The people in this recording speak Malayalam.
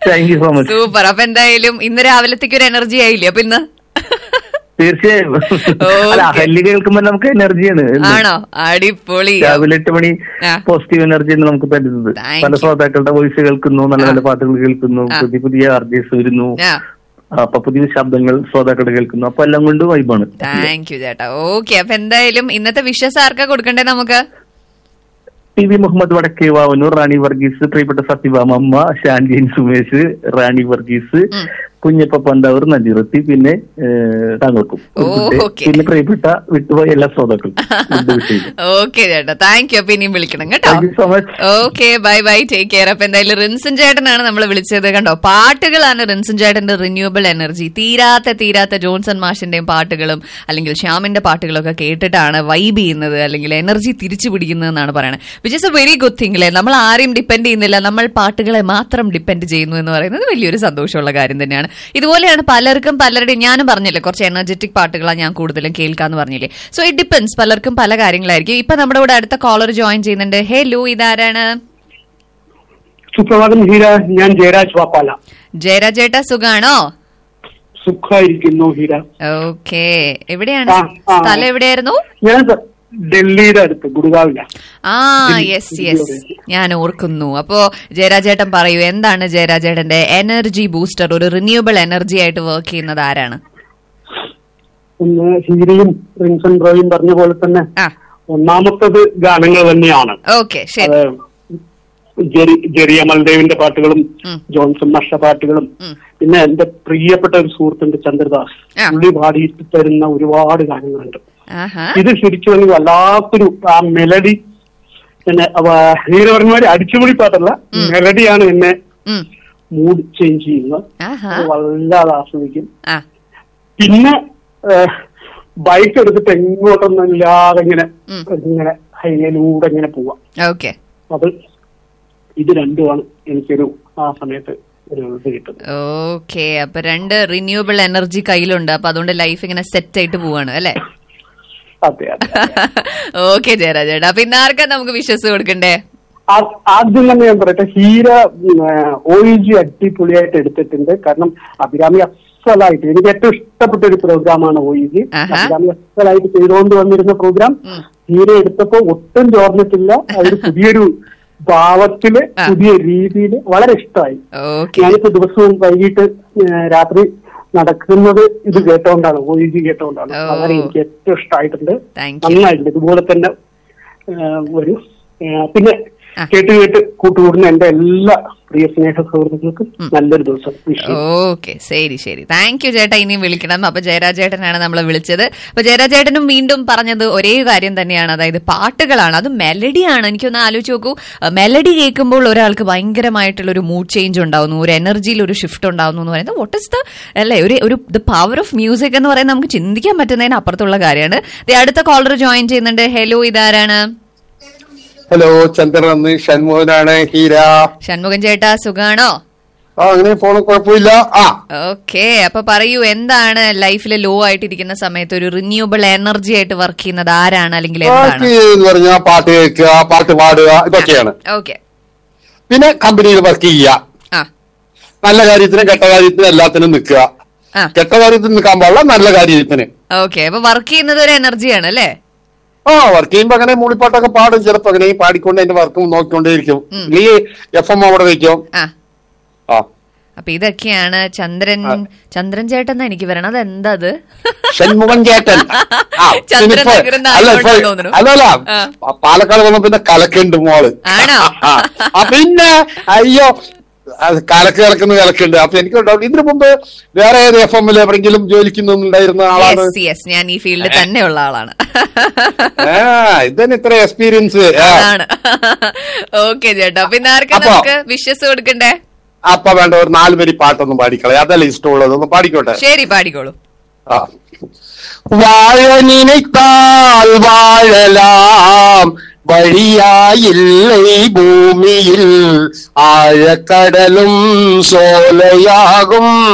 Thank you so much super അപ്പൊ എന്തായാലും ഇന്ന് രാവിലത്തേക്ക് ഒരു എനർജി ആയില്ലേ അപ്പൊ ഇന്ന് തീർച്ചയായും അല്ല അഹല്യ കേൾക്കുമ്പോ നമുക്ക് എനർജിയാണ് ആണോ അടിപൊളി രാവിലെ എട്ട് മണി ആ. പോസിറ്റീവ് എനർജിയാണ് നമുക്ക് തരുന്നത് Thank പല you. ശ്രോതാക്കളുടെ വോയിസ് കേൾക്കുന്നു നല്ല നല്ല പാട്ടുകൾ കേൾക്കുന്നു ആ. പുതിയ പുതിയ ആർജേഴ്സ് വരുന്നു ആ അപ്പൊ പുതിയ ശബ്ദങ്ങൾ ശ്രോതാക്കളുടെ കേൾക്കുന്നു അപ്പൊ എല്ലാം കൊണ്ട് വൈബാണ് താങ്ക് യു ചേട്ടാ ഓക്കെ അപ്പൊ എന്തായാലും ഇന്നത്തെ വിഷസ് ആർക്കാ കൊടുക്കണ്ടേ നമുക്ക് ടി വി മുഹമ്മദ് വടക്കേവാവനൂർ റാണി വർഗീസ് പ്രിയപ്പെട്ട സത്യഭാമമ്മ ഷാൻജീൻ സുമേഷ് റാണി വർഗീസ് കുഞ്ഞപ്പ പന്താവൂർ നജീറത്തി പിന്നെ ഏഹ്, താങ്കൾക്കും ഓ, ഉൾപ്പെടെ okay. പിന്നെ പ്രിയപ്പെട്ട വിട്ടുപോയ എല്ലാ ശ്രോതാക്കൾക്കും ഫുഡ് വിഷയം ഓക്കെ ചേട്ടാ താങ്ക് യു അപ്പൊ ഇനിയും വിളിക്കണം കേട്ടോ thank you so much okay bye bye take care അപ്പൊ എന്തായാലും റിൻസൻ ചേട്ടനാണ് നമ്മൾ വിളിച്ചത് കണ്ടോ പാട്ടുകളാണ് റിൻസൻ ചേട്ടന്റെ റിന്യൂവബിൾ എനർജി തീരാത്ത തീരാത്ത ജോൺസൺ മാഷിന്റെയും പാട്ടുകളും അല്ലെങ്കിൽ ശ്യാമിന്റെ പാട്ടുകളൊക്കെ കേട്ടിട്ടാണ് വൈബ് ചെയ്യുന്നത് അല്ലെങ്കിൽ എനർജി തിരിച്ചു പിടിക്കുന്നതെന്നാണ് പറയുന്നത് which is a very good thing അല്ലേ നമ്മൾ ആരെയും ഡിപ്പെൻഡ് ചെയ്യുന്നില്ല നമ്മൾ പാട്ടുകളെ മാത്രം ഡിപ്പെൻഡ് ചെയ്യുന്നു എന്ന് പറയുന്നത് വലിയൊരു സന്തോഷമുള്ള കാര്യം തന്നെയാണ് ഇതുപോലെയാണ് പലർക്കും പലരുടെയും ഞാനും പറഞ്ഞില്ലേ കുറച്ച് എനർജറ്റിക് പാട്ടുകളാണ് ഞാൻ കൂടുതലും കേൾക്കാന്ന് പറഞ്ഞില്ലേ സോ ഇറ്റ് ഡിപ്പെൻസ് പലർക്കും പല കാര്യങ്ങളായിരിക്കും ഇപ്പൊ നമ്മുടെ കൂടെ അടുത്ത കോളർ ജോയിൻ ചെയ്യുന്നുണ്ട് ഹേ ലു ഇതാരാണ് സുപ്രഭാതം ഹീര ഞാൻ ജയരാജ് വാപ്പാല ജയരാജ് ചേട്ടാ സുഖാണോ സുഖമായിരിക്കുന്നു ഹീര ഓക്കെ എവിടെയാണ് ആ, ആ. സ്ഥലം എവിടെയായിരുന്നു ഞാൻ ദ- ഡൽഹിയുടെ അടുത്ത് ഗുഡ്ഗാവില ആ യെസ് യെസ് ഞാൻ ഓർക്കുന്നു അപ്പോ ജയരാജേട്ടൻ പറയൂ എന്താണ് ജയരാജേട്ടന്റെ എനർജി ബൂസ്റ്റർ ഒരു റിന്യൂവബിൾ എനർജി ആയിട്ട് വർക്ക് ചെയ്യുന്നത് ആരാണ് ഒന്ന് ഹീരയും റിൻസൺ റോയും പറഞ്ഞ പോലെ തന്നെ ആ ഒന്നാമത്തത് ഗാനങ്ങൾ തന്നെയാണ് ഓക്കെ ശരി അത് ജെറി ജെറി അമൽദേവിന്റെ പാട്ടുകളും ഉം. ജോൺസൺ മഷ പാട്ടുകളും ഉം. പിന്നെ എന്റെ പ്രിയപ്പെട്ട ഒരു സുഹൃത്തുണ്ട് ചന്ദ്രദാസ് ആ. പുള്ളി പാടിയിട്ട് തരുന്ന ഒരുപാട് ഗാനങ്ങളുണ്ട് ആഹാ ഇത് ശരിക്കും എനിക്ക് വല്ലാത്തൊരു ആ മെലഡി പിന്നെ അവ- ഹീര പറഞ്ഞ മാതിരി അടിച്ചുപൊളി പാട്ടല്ല മെലഡിയാണ് എന്നെ ഉം. മൂഡ് ചേഞ്ച് ചെയ്യുന്നത് ആഹാ അത് വല്ലാതെ ആസ്വദിക്കും ആ പിന്നെ ബൈക്ക് എടുത്തിട്ട് എങ്ങോട്ടൊന്നും ഇല്ലാതെ ഇങ്ങനെ ഉം. ഇങ്ങനെ ഹൈവേയിലൂടെ ഇങ്ങനെ പോവാം ഓക്കെ അത് ഇത് രണ്ടുമാണ് എനിക്കൊരു ആ സമയത്ത് ഒരു ഇത് കിട്ടുന്നത് ഓക്കെ അപ്പൊ രണ്ട് റിന്യൂവബിൾ എനർജി കയ്യിലുണ്ട് അപ്പൊ അതുകൊണ്ട് ലൈഫ് ഇങ്ങനെ സെറ്റ് ആയിട്ട് പോവാണ് അല്ലെ അതെ അതെ ഓക്കെ ജയരാജേട്ടാ അപ്പൊ ഇന്ന് ആർക്കാ നമുക്ക് വിശ്വസ് കൊടുക്കണ്ടേ ആ- ആദ്യം തന്നെ ഞാൻ പറയട്ടെ ഹീര ഒ ഇ ജി അടിപൊളിയായിട്ട് എടുത്തിട്ടുണ്ട് കാരണം അഭിരാമി അസലായിട്ട് എനിക്ക് ഏറ്റവും ഇഷ്ടപ്പെട്ട ഒരു പ്രോഗ്രാമാണ് ഒ ഇ ജി ആഹാ. അഭിരാമി അസലായിട്ട് ചെയ്തുകൊണ്ട് വന്നിരുന്ന പ്രോഗ്രാം ഉം. ഹീര എടുത്തപ്പോ ഒട്ടും ചോർന്നിട്ടില്ല അതൊരു പുതിയൊരു ഭാവത്തില് ആ. പുതിയ രീതിയിൽ വളരെ ഇഷ്ടമായി ഓക്കെ ഞാനിപ്പോ ദിവസവും വൈകിട്ട് ഏഹ്, രാത്രി നടക്കുന്നത് ഇത് കേട്ടോണ്ടാണ് ഒ ഇ ജി കേട്ടോണ്ടാണ് ഓ. വളരെ എനിക്ക് ഏറ്റവും ഇഷ്ടമായിട്ടുണ്ട് Thank you. നന്നായിട്ടുണ്ട് ഇതുപോലെ തന്നെ ഏഹ്, ഒരു ഏഹ്, പിന്നെ ആ. കേട്ട് കേട്ട് കൂട്ടുകൂടുന്ന എന്റെ എല്ലാ പ്രിയ സ്നേഹ സുഹൃത്തുക്കൾക്കും നല്ലൊരു ദിവസം വിഷ് ഓക്കെ ശരി ശരി താങ്ക് യു ചേട്ടാ ഇനിയും വിളിക്കണം അപ്പൊ ജയരാജ് ചേട്ടനാണ് നമ്മളെ വിളിച്ചത് അപ്പൊ ജയരാജ് ചേട്ടനും വീണ്ടും പറഞ്ഞത് ഒരേ കാര്യം തന്നെയാണ് അതായത് പാട്ടുകളാണ് അത് മെലഡിയാണ് എനിക്കൊന്ന് ആലോചിച്ച് നോക്കൂ മെലഡി കേൾക്കുമ്പോൾ ഒരാൾക്ക് ഭയങ്കരമായിട്ടുള്ള ഒരു മൂഡ് ചേഞ്ച് ഉണ്ടാവുന്നു ഒരു എനർജിയിൽ ഒരു ഷിഫ്റ്റ് ഉണ്ടാവുന്നു എന്ന് പറയുന്നത് വോട്ട് ഇസ് ദ അല്ലേ ഒരു ഒരു ദ പവർ ഓഫ് മ്യൂസിക് എന്ന് പറയുന്നത് നമുക്ക് ചിന്തിക്കാൻ പറ്റുന്നതിന് അപ്പുറത്തുള്ള കാര്യമാണ് ദേ അടുത്ത കോളർ ജോയിൻ ചെയ്യുന്നുണ്ട് ഹലോ ഇതാരാണ് ഹലോ ചന്ദ്രൻ ഷൺമോഹനാണ് ഹീര ഷൺമുഖൻ ചേട്ടാ സുഖാണോ ആ അങ്ങനെ പോണ കുഴപ്പമില്ല ആ ഓക്കെ അപ്പൊ പറയൂ എന്താണ് ലൈഫിൽ ലോ ആയിട്ടിരിക്കുന്ന സമയത്ത് ഒരു റിന്യൂവബിൾ എനർജി ആയിട്ട് വർക്ക് ചെയ്യുന്നത് ആരാണ് അല്ലെങ്കിൽ എന്താണ് ബാക്കി എന്ന് പറഞ്ഞാൽ പാട്ട് കേൾക്കുക പാട്ട് പാടുക ഇതൊക്കെയാണ് ഓക്കെ പിന്നെ കമ്പനിയിൽ വർക്ക് ചെയ്യുക ആ നല്ല കാര്യത്തിനും കെട്ട കാര്യത്തിനും എല്ലാത്തിനും നിൽക്കുക ആ കെട്ട കാര്യത്തിന് നിൽക്കാൻ പാടില്ല നല്ല കാര്യത്തിന് ഓക്കെ അപ്പൊ വർക്ക് ചെയ്യുന്നത് ഒരു എനർജിയാണ് അല്ലേ ആ വർക്ക് ചെയ്യുമ്പോ അങ്ങനെ മൂളിപ്പാട്ടൊക്കെ പാടും ചിലപ്പോ അങ്ങനെ പാടിക്കൊണ്ട് അതിന്റെ വർക്കും നോക്കിക്കൊണ്ടേയിരിക്കും ഉം. നീ എഫ് എം അവിടെ വെക്കും ആ ആ അപ്പൊ ഇതൊക്കെയാണ് ചന്ദ്രൻ ചന്ദ്രൻ ചേട്ടൻ എനിക്ക് വരണം അതെന്താ അത് ഷൺമുഖൻ ചേട്ടൻ ആ, ചന്ദ്രൻ പിന്നെ ഇപ്പൊ- നഗരം അല്ല ആയതുകൊണ്ടാണ് ഇപ്പൊ- തോന്നുന്നു. അല്ലല്ല ആ. പ- പാലക്കാട് വന്ന പിന്നെ കലക്കുണ്ട് മോള് ആണോ? ആ, ആ, പിന്നെ അയ്യോ അത് കലക്ക് കലക്കുന്ന കലക്കുണ്ട് അപ്പൊ എനിക്ക് ഡൗട്ട് ഇതിനു മുമ്പ് വേറെ ഏത് എഫ് എമ്മിൽ എവിടെങ്കിലും ജോലിക്ക് നിന്നുണ്ടായിരുന്ന ആളാണ് യെസ് യെസ് ഞാൻ ഈ ഫീൽഡിൽ തന്നെയുള്ള ആളാണ് ആ ഇതിന് ഇത്ര എക്സ്പീരിയൻസ് അതാണ് ഓക്കെ ചേട്ടാ പിന്നെ ആർക്കാ അപ്പൊ- നമുക്ക് വിശ്വസ് കൊടുക്കണ്ടേ അപ്പൊ വേണ്ട ഒരു നാല് പേര് പാട്ടൊന്നും പാടിക്കളെ അതല്ല ഇഷ്ടമുള്ളത് ഒന്ന് പാടിക്കോട്ടെ ശരി പാടിക്കോളൂ ആ. വാഴ നിனைத்தாൽ വാഴലാം വഴിയായില്ലേ ഭൂമിയിൽ ആഴക്കടലും സോലയാകും